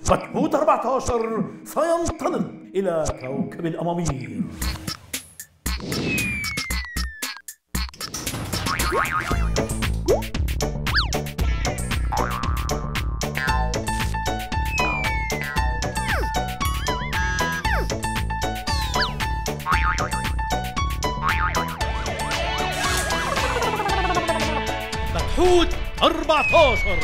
مجهود 14 سينطلق إلى كوكب الأمامير مجهود 14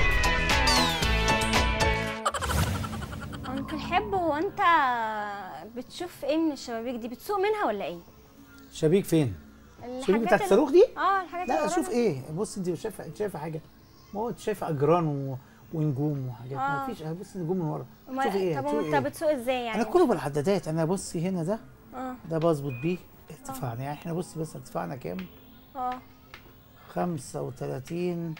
انكل حب هو انت بتشوف ايه من الشبابيك دي بتسوق منها ولا ايه شبيك فين؟ الشبيك الحاجات بتاعت ال- الصاروخ دي؟ اه الحاجات لا اللي شوف ورانا. ايه بص انت مش شايفه انت شايفه حاجه ما هو انت شايفه اجران و... ونجوم وحاجات ما آه. فيش بص نجوم من ورا أمال- شوفي ايه طب شوفي انت ايه بتسوق ازاي يعني انا كله بالعدادات انا بصي هنا ده اه ده بظبط بيه ارتفاعنا يعني احنا بصي بس ارتفاعنا كام؟ اه 35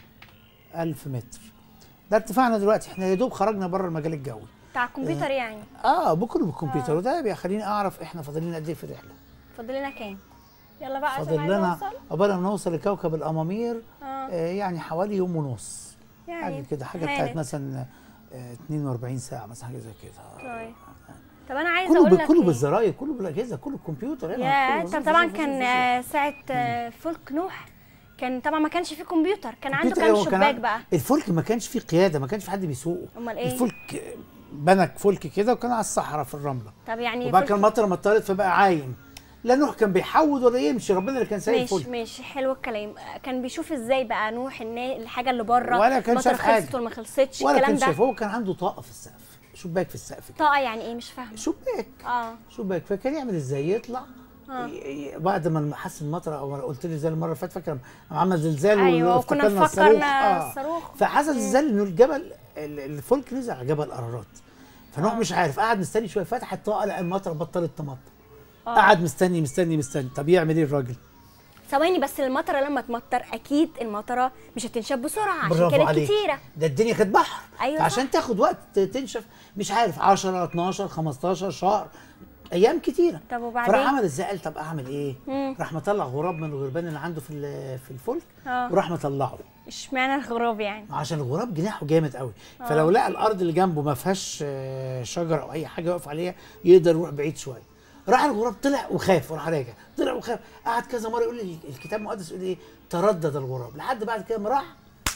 ألف متر ده ارتفاعنا دلوقتي احنا يا دوب خرجنا بره المجال الجوي بتاع الكمبيوتر يعني اه بكره بالكمبيوتر وده بيخليني اعرف احنا فاضل لنا قد ايه في الرحله فاضل لنا كام يلا بقى عشان فاضل عايزه لنا اوصل عقبال ما نوصل لكوكب الامامير اه آه يعني حوالي يوم ونص حاجه يعني كده حاجه هانت. بتاعت مثلا آه 42 ساعه مثلا حاجه زي كده طيب طب انا عايزه كله اقول ب- لك كله إيه؟ بالزراير كله بالاجهزه كله الكمبيوتر هنا يا كله انت بص- طبعا بص- بص- كان بص- آه، ساعه آه، فلك نوح كان طبعا ما كانش فيه كمبيوتر كان عنده الكمبيوتر كام هو كان شباك عن- بقى الفلك ما كانش فيه قياده ما كانش في حد بيسوقه امال ايه الفلك آه، بنى فلك كده وكان على الصحراء في الرمله طب يعني وبعد فلك- كان المطره مطرت فبقى عايم لا نوح كان بيحود ولا يمشي ربنا اللي كان سايق ماشي الفلك ماشي حلو الكلام كان بيشوف ازاي بقى نوح النا- الحاجه اللي بره ولا كان المطر شاف حاجة. خلصت ولا ما خلصتش ولا الكلام كان ده شايف هو كان عنده طاقه في السقف شباك في السقف كده طاقه يعني ايه مش فاهمه شباك اه شباك فكان يعمل ازاي يطلع آه. ي- ي- بعد ما حس المطر او قلت لي زي المره اللي فاتت فاكر لما عمل زلزال ايوه وكنا وافتكرنا فكرنا الصاروخ. الصاروخ فحصل زلزال انه الجبل ال- الفلك نزل على جبل ارارات فنوح مش عارف قعد مستني شويه فتح الطاقه لقى المطر بطلت تمطر آه. قعد مستني مستني مستني طب يعمل ايه الراجل؟ ثواني بس المطره لما تمطر اكيد المطره مش هتنشف بسرعه عشان برافو كانت عليك. كتيره ده الدنيا كانت بحر أيوة فعشان تاخد وقت تنشف مش عارف 10 12 15 شهر ايام كتيره طب وبعدين؟ فراح عمل ازاي قال طب اعمل ايه مم. راح مطلع غراب من الغربان اللي عنده في ال- في الفلك آه. وراح مطلعه اشمعنى الغراب يعني عشان الغراب جناحه جامد قوي فلو لقى الارض اللي جنبه ما فيهاش آه، شجر او اي حاجه يقف عليها يقدر يروح بعيد شويه راح الغراب طلع وخاف وراح راجع طلع وخاف قعد كذا مره يقول لي الكتاب المقدس يقول ايه تردد الغراب لحد بعد كده ما راح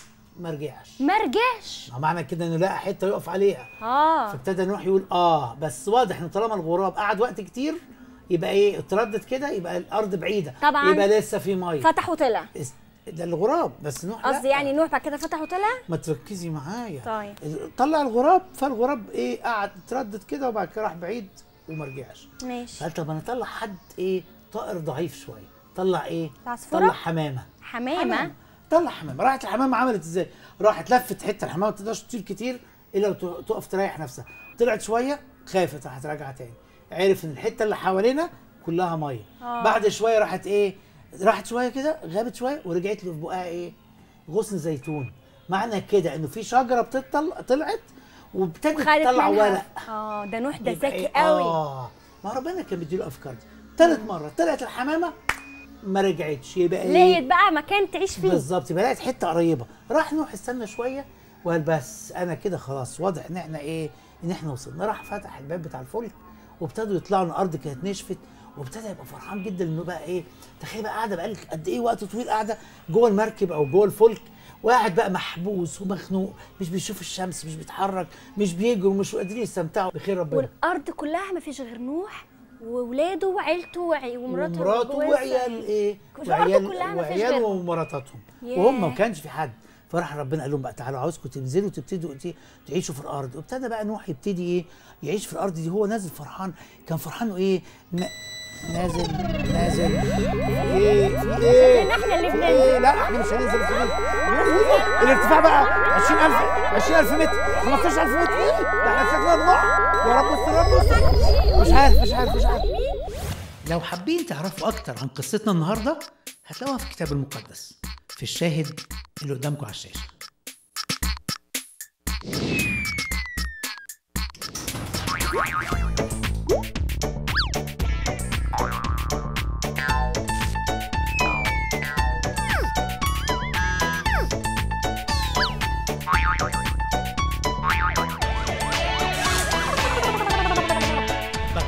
ما رجعش ما رجعش ما معنى كده انه لقى حته يقف عليها اه فابتدى نوح يقول اه بس واضح ان طالما الغراب قعد وقت كتير يبقى ايه اتردد كده يبقى الارض بعيده طبعاً. يبقى لسه في ميه فتح وطلع اس- ده الغراب بس نوح لا. قصدي يعني نوح بعد كده فتح وطلع ما تركزي معايا طيب. طلع الغراب فالغراب ايه قعد اتردد كده وبعد كده راح بعيد وما رجعش ماشي فقال طب انا اطلع حد ايه طائر ضعيف شويه طلع ايه العصفورة؟ طلع حمامه حمامه طلع حمامه راحت الحمامه عملت ازاي راحت لفت حته الحمامه ما تقدرش تطير كتير الا لو ت- تقف تريح نفسها طلعت شويه خافت راحت راجعه تاني عرف ان الحته اللي حوالينا كلها ميه آه. بعد شويه راحت ايه راحت شويه كده غابت شويه ورجعت له في بقها ايه غصن زيتون معنى كده انه في شجره بتطل طلعت وابتدت خدت تطلع منها. ورق اه ده نوح ده يبقى ذكي إيه؟ قوي اه ما ربنا كان بيديله افكار دي ثالث مره طلعت الحمامه ما رجعتش يبقى ايه لقيت بقى مكان تعيش فيه بالظبط يبقى لقيت حته قريبه راح نوح استنى شويه وقال بس انا كده خلاص واضح ان احنا ايه ان احنا وصلنا راح فتح الباب بتاع الفلك وابتدوا يطلعوا الارض كانت نشفت وابتدى يبقى فرحان جدا انه بقى ايه تخيل بقى قاعده بقى قد ايه وقت طويل قاعده جوه المركب او جوه الفلك وقاعد بقى محبوس ومخنوق مش بيشوف الشمس مش بيتحرك مش بيجروا مش قادرين يستمتعوا بخير ربنا والارض كلها ما فيش غير نوح وولاده وعيلته وعي- ومراته ومراته وجوازها. وعيال ايه الأرض كلها ما فيش وعيال غيرهم. ومراتاتهم ياه. وهم ما كانش في حد فراح ربنا قال لهم بقى تعالوا عاوزكم تنزلوا تبتدوا ت- تعيشوا في الارض وابتدى بقى نوح يبتدي ايه يعيش في الارض دي هو نازل فرحان كان فرحان ايه ن- نازل نازل ايه في ايه احنا اللي في بننزل. ايه لا احنا مش هننزل مش هننزل الارتفاع بقى 20000 20000 متر 15000 متر ايه ده احنا ساكنين نطلع يا رب استر يا رب استر مش عارف مش عارف مش عارف لو حابين تعرفوا أكتر عن قصتنا النهاردة هتلاقوها في الكتاب المقدس في الشاهد اللي قدامكم على الشاشة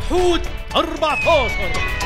مكحوت 14